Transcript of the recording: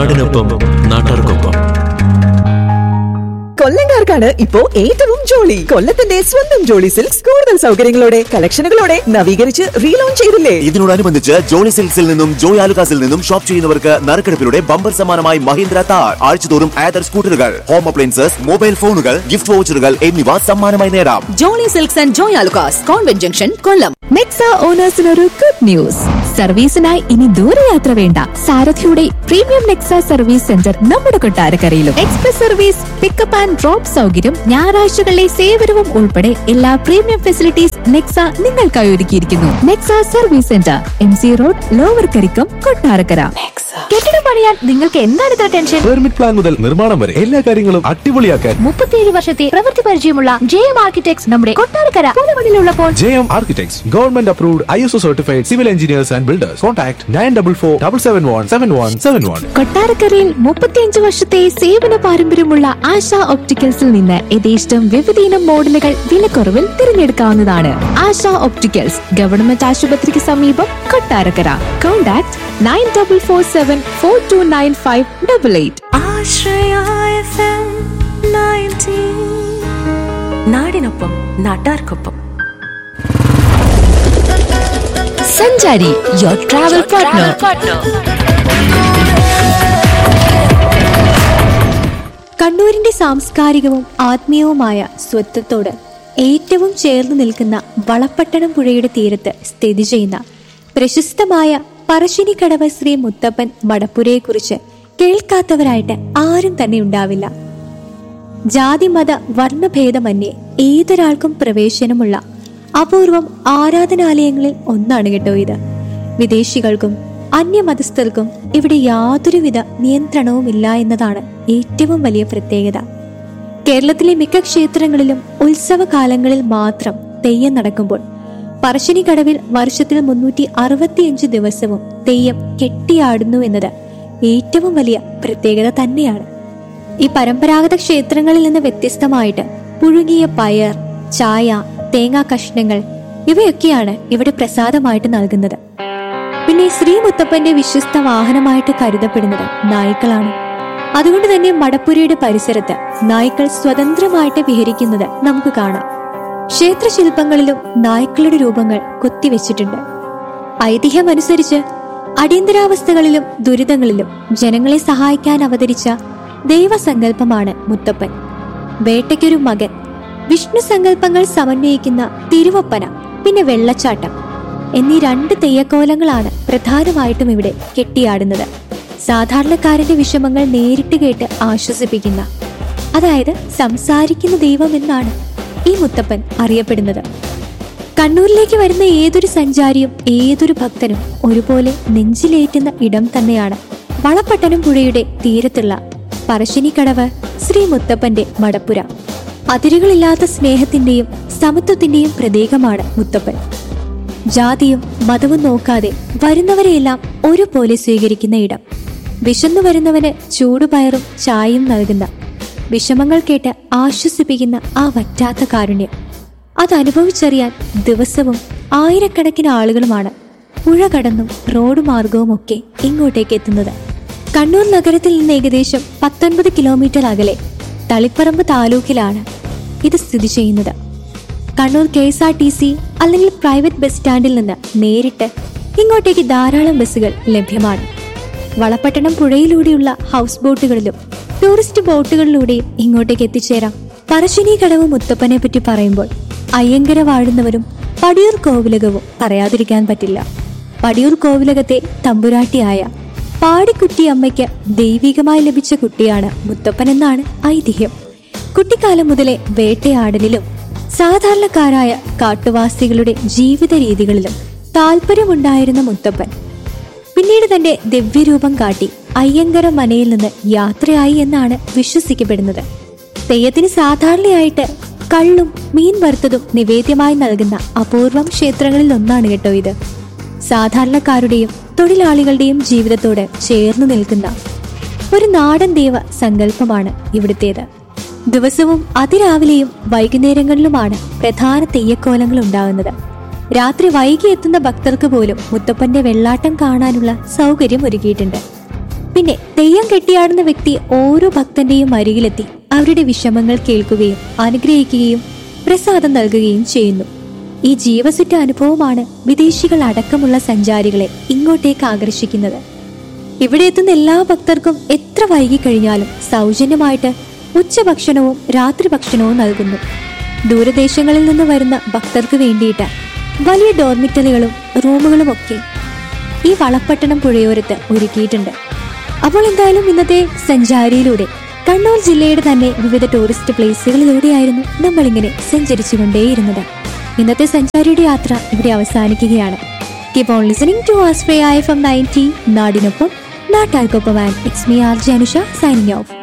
നാടിനൊപ്പം നാട്ടാർക്കൊപ്പം കൊല്ലംകാർക്കാണ് ഇപ്പോ ഏറ്റവും ജോളി കൊല്ലത്തിന്റെ സ്വന്തം ജോളി സിൽക്സ് കൂടുതൽ സൗകര്യങ്ങളോടെ കളക്ഷനുകളോടെ നവീകരിച്ച് റീലോഞ്ച് ചെയ്തില്ലേ ഇതിനോടനുബന്ധിച്ച് ജോളി സിൽക്സിൽ നിന്നും ജോയ് ആലുക്കാസിൽ നിന്നും ഷോപ്പ് ചെയ്യുന്നവർക്ക് നറുക്കെടുപ്പിലൂടെ ബമ്പർ സമ്മാനമായി മഹീന്ദ്ര താർ ആഴ്ചതോറും ആദർ സ്കൂട്ടറുകൾ ഹോം അപ്ലയൻസസ് മൊബൈൽ ഫോണുകൾ ഗിഫ്റ്റ് വൗച്ചറുകൾ എന്നിവ സമ്മാനമായി നേടാം Jolly Silks and Joy Alukkas convent junction Kollam Nexa ഓണേഴ്സിനൊരു ഗുഡ് ന്യൂസ് സർവീസിനായി ഇനി ദൂരയാത്ര വേണ്ട സാരഥിയുടെ പ്രീമിയം നെക്സ സർവീസ് സെന്റർ നമ്മുടെ കൊട്ടാരക്കരയിലും express service pickup and drop സൗകര്യം ഞായറാഴ്ചകളിലെ സേവനവും ഉൾപ്പെടെ എല്ലാ പ്രീമിയം ഫെസിലിറ്റീസ് നെക്സ നിങ്ങൾക്കായി ഒരുക്കിയിരിക്കുന്നു Nexa service centre M C road lower Karikkam Kottarakkara കെട്ടിടം പണിയാൻ നിങ്ങൾക്ക് എന്താണ് ഇത്ര ടെൻഷൻ പെർമിറ്റ് പ്ലാൻ മുതൽ നിർമ്മാണം വരെ എല്ലാ കാര്യങ്ങളും അടിപൊളിയാക്കാൻ മുപ്പത്തിയേഴ് വർഷത്തെ പ്രവൃത്തി പരിചയമുള്ള ജെ എം ആർക്കിടെക്ട്സ് നമ്മുടെ കൊട്ടാരക്കര പുതുമണിലുള്ളപ്പോൾ J M architects government approved I S O certified civil engineers and builders contact nine double four double seven one seven one seven one കൊട്ടാരക്കരയിൽ മുപ്പത്തിയഞ്ച് വർഷത്തെ സേവന പാരമ്പര്യമുള്ള ആശ ഒപ്റ്റിക്കൽസിൽ നിന്ന് യഥേഷ്ടം വിവിധയിനം മോഡലുകൾ വിലക്കുറവിൽ തിരഞ്ഞെടുക്കാവുന്നതാണ് ആശ ഒപ്റ്റിക്കൽസ് ഗവൺമെന്റ് ആശുപത്രിക്ക് സമീപം Kottarakkara contact nine double four seven four two nine five double eight നാടിനൊപ്പം നാട്ടാർക്കൊപ്പം സഞ്ചാരി യുവർ ട്രാവൽ പാർട്ട്ണർ കണ്ണൂരിന്റെ സാംസ്കാരികവും ആത്മീയവുമായ സ്വത്വത്തോട് ഏറ്റവും ചേർന്ന് നിൽക്കുന്ന വളപ്പട്ടണം പുഴയുടെ തീരത്ത് സ്ഥിതി ചെയ്യുന്ന പ്രശസ്തമായ പറശ്ശിനിക്കടവ് ശ്രീ മുത്തപ്പൻ മടപ്പുരയെക്കുറിച്ച് കേൾക്കാത്തവരായിട്ട് ആരും തന്നെ ഉണ്ടാവില്ല ജാതി മത വർണ്ണഭേദമന്യേ ഏതൊരാൾക്കും പ്രവേശനമുള്ള അപൂർവം ആരാധനാലയങ്ങളിൽ ഒന്നാണ് കേട്ടോ ഇത് വിദേശികൾക്കും അന്യമതസ്ഥർക്കും ഇവിടെ യാതൊരുവിധ നിയന്ത്രണവുമില്ല എന്നതാണ് ഏറ്റവും വലിയ പ്രത്യേകത കേരളത്തിലെ മിക്ക ക്ഷേത്രങ്ങളിലും ഉത്സവകാലങ്ങളിൽ മാത്രം തെയ്യം നടക്കുമ്പോൾ പറശ്ശിനിക്കടവിൽ വർഷത്തിൽ മുന്നൂറ്റി അറുപത്തിയഞ്ച് ദിവസവും തെയ്യം കെട്ടിയാടുന്നു എന്നത് ഏറ്റവും വലിയ പ്രത്യേകത തന്നെയാണ് ഈ പരമ്പരാഗത ക്ഷേത്രങ്ങളിൽ നിന്ന് വ്യത്യസ്തമായിട്ട് പുഴുങ്ങിയ പയർ ചായ തേങ്ങാ കഷ്ണങ്ങൾ ഇവയൊക്കെയാണ് ഇവിടെ പ്രസാദമായിട്ട് നൽകുന്നത് പിന്നെ ശ്രീ മുത്തപ്പന്റെ വിശ്വസ്ത വാഹനമായിട്ട് കരുതപ്പെടുന്നത് നായ്ക്കളാണ് അതുകൊണ്ട് തന്നെ മടപ്പുരയുടെ പരിസരത്ത് നായ്ക്കൾ സ്വതന്ത്രമായിട്ട് വിഹരിക്കുന്നത് നമുക്ക് കാണാം ക്ഷേത്രശില്പങ്ങളിലും നായ്ക്കളുടെ രൂപങ്ങൾ കൊത്തിവെച്ചിട്ടുണ്ട് ഐതിഹ്യമനുസരിച്ച് അടിയന്തരാവസ്ഥകളിലും ദുരിതങ്ങളിലും ജനങ്ങളെ സഹായിക്കാൻ അവതരിച്ച ദൈവസങ്കല്പമാണ് മുത്തപ്പൻ വേട്ടയ്ക്കൊരു മകൻ വിഷ്ണു സങ്കല്പങ്ങൾ സമന്വയിക്കുന്ന തിരുവപ്പന പിന്നെ വെള്ളച്ചാട്ടം എന്നീ രണ്ട് തെയ്യക്കോലങ്ങളാണ് പ്രധാനമായിട്ടും ഇവിടെ കെട്ടിയാടുന്നത് സാധാരണക്കാരന്റെ വിഷമങ്ങൾ നേരിട്ട് കേട്ട് ആശ്വസിപ്പിക്കുന്ന അതായത് സംസാരിക്കുന്ന ദൈവം എന്നാണ് ഈ മുത്തപ്പൻ അറിയപ്പെടുന്നത് കണ്ണൂരിലേക്ക് വരുന്ന ഏതൊരു സഞ്ചാരിയും ഏതൊരു ഭക്തനും ഒരുപോലെ നെഞ്ചിലേറ്റുന്ന ഇടം തന്നെയാണ് വളപ്പട്ടണം പുഴയുടെ തീരത്തുള്ള പറശ്ശിനിക്കടവ് ശ്രീ മുത്തപ്പന്റെ മടപ്പുര അതിരുകളില്ലാത്ത സ്നേഹത്തിന്റെയും സമത്വത്തിന്റെയും പ്രതീകമാണ് മുത്തപ്പൻ ജാതിയും മതവും നോക്കാതെ വരുന്നവരെയെല്ലാം ഒരുപോലെ സ്വീകരിക്കുന്ന ഇടം വിശന്നു വരുന്നവന് ചൂടുപയറും ചായയും നൽകുന്ന വിഷമങ്ങൾ കേട്ട് ആശ്വസിപ്പിക്കുന്ന ആ വറ്റാത്ത കാരുണ്യം അതനുഭവിച്ചറിയാൻ ദിവസവും ആയിരക്കണക്കിന് ആളുകളുമാണ് പുഴ കടന്നും റോഡ് മാർഗവുമൊക്കെ ഇങ്ങോട്ടേക്ക് എത്തുന്നത് കണ്ണൂർ നഗരത്തിൽ നിന്ന് ഏകദേശം പത്തൊൻപത് കിലോമീറ്റർ അകലെ തളിപ്പറമ്പ് താലൂക്കിലാണ് ഇത് സ്ഥിതി ചെയ്യുന്നത് Kannur K S R T C അല്ലെങ്കിൽ പ്രൈവറ്റ് ബസ് സ്റ്റാൻഡിൽ നിന്ന് നേരിട്ട് ഇങ്ങോട്ടേക്ക് ധാരാളം ബസ്സുകൾ ലഭ്യമാണ് വളപട്ടണം പുഴയിലൂടെയുള്ള ഹൗസ് ബോട്ടുകളിലും ടൂറിസ്റ്റ് ബോട്ടുകളിലൂടെയും ഇങ്ങോട്ടേക്ക് എത്തിച്ചേരാം പറശ്ശിനി കടവ് മുത്തപ്പനെ പറ്റി പറയുമ്പോൾ അയ്യങ്കര വാഴുന്നവരും പടിയൂർ കോവിലകവും പറയാതിരിക്കാൻ പറ്റില്ല പടിയൂർ കോവിലകത്തെ തമ്പുരാട്ടിയായ പാടിക്കുട്ടി അമ്മയ്ക്ക് ദൈവികമായി ലഭിച്ച കുട്ടിയാണ് മുത്തപ്പൻ എന്നാണ് ഐതിഹ്യം കുട്ടിക്കാലം മുതലേ വേട്ടയാടലിലും സാധാരണക്കാരായ കാട്ടുവാസികളുടെ ജീവിത രീതികളിലും താല്പര്യമുണ്ടായിരുന്ന മുത്തപ്പൻ പിന്നീട് തന്റെ ദിവ്യരൂപം കാട്ടി അയ്യങ്കര മനയിൽ നിന്ന് യാത്രയായി എന്നാണ് വിശ്വസിക്കപ്പെടുന്നത് തെയ്യത്തിന് സാധാരണയായിട്ട് കള്ളും മീൻ വറുത്തതും നിവേദ്യമായി നൽകുന്ന അപൂർവം ക്ഷേത്രങ്ങളിൽ ഒന്നാണ് കേട്ടോ ഇത് സാധാരണക്കാരുടെയും തൊഴിലാളികളുടെയും ജീവിതത്തോട് ചേർന്ന് നിൽക്കുന്ന ഒരു നാടൻ ദൈവ സങ്കല്പമാണ് ഇവിടുത്തേത് ദിവസവും അതിരാവിലെയും വൈകുന്നേരങ്ങളിലുമാണ് പ്രധാന തെയ്യക്കോലങ്ങൾ ഉണ്ടാകുന്നത് രാത്രി വൈകി എത്തുന്ന ഭക്തർക്ക് പോലും മുത്തപ്പന്റെ വെള്ളാട്ടം കാണാനുള്ള സൗകര്യം ഒരുക്കിയിട്ടുണ്ട് പിന്നെ തെയ്യം കെട്ടിയാടുന്ന വ്യക്തി ഓരോ ഭക്തന്റെയും അരികിലെത്തി അവരുടെ വിഷമങ്ങൾ കേൾക്കുകയും അനുഗ്രഹിക്കുകയും പ്രസാദം നൽകുകയും ചെയ്യുന്നു ഈ ജീവസുറ്റ അനുഭവമാണ് വിദേശികൾ അടക്കമുള്ള സഞ്ചാരികളെ ഇങ്ങോട്ടേക്ക് ആകർഷിക്കുന്നത് ഇവിടെ എത്തുന്ന എല്ലാ ഭക്തർക്കും എത്ര വൈകിക്കഴിഞ്ഞാലും സൗജന്യമായിട്ട് ഉച്ചഭക്ഷണവും രാത്രി ഭക്ഷണവും നൽകുന്നു ദൂരദേശങ്ങളിൽ നിന്ന് വരുന്ന ഭക്തർക്ക് വേണ്ടിയിട്ട് വലിയ ഡോർമിറ്ററികളും റൂമുകളും ഒക്കെ ഈ വളപ്പട്ടണം പുഴയോരത്ത് ഒരുക്കിയിട്ടുണ്ട് അപ്പോൾ എന്തായാലും ഇന്നത്തെ സഞ്ചാരിയിലൂടെ കണ്ണൂർ ജില്ലയുടെ തന്നെ വിവിധ ടൂറിസ്റ്റ് പ്ലേസുകളിലൂടെയായിരുന്നു നമ്മളിങ്ങനെ സഞ്ചരിച്ചുകൊണ്ടേയിരുന്നത് ഇന്നത്തെ സഞ്ചാരിയുടെ യാത്ര ഇവിടെ അവസാനിക്കുകയാണ് കീപ് ഓൺ ലിസണിംഗ് ടു ആസ്ട്രേ ഐ എഫ് എം നയൻറ്റി നാടിനൊപ്പം നാട്ടാർക്കൊപ്പം and it's me R Janusha signing of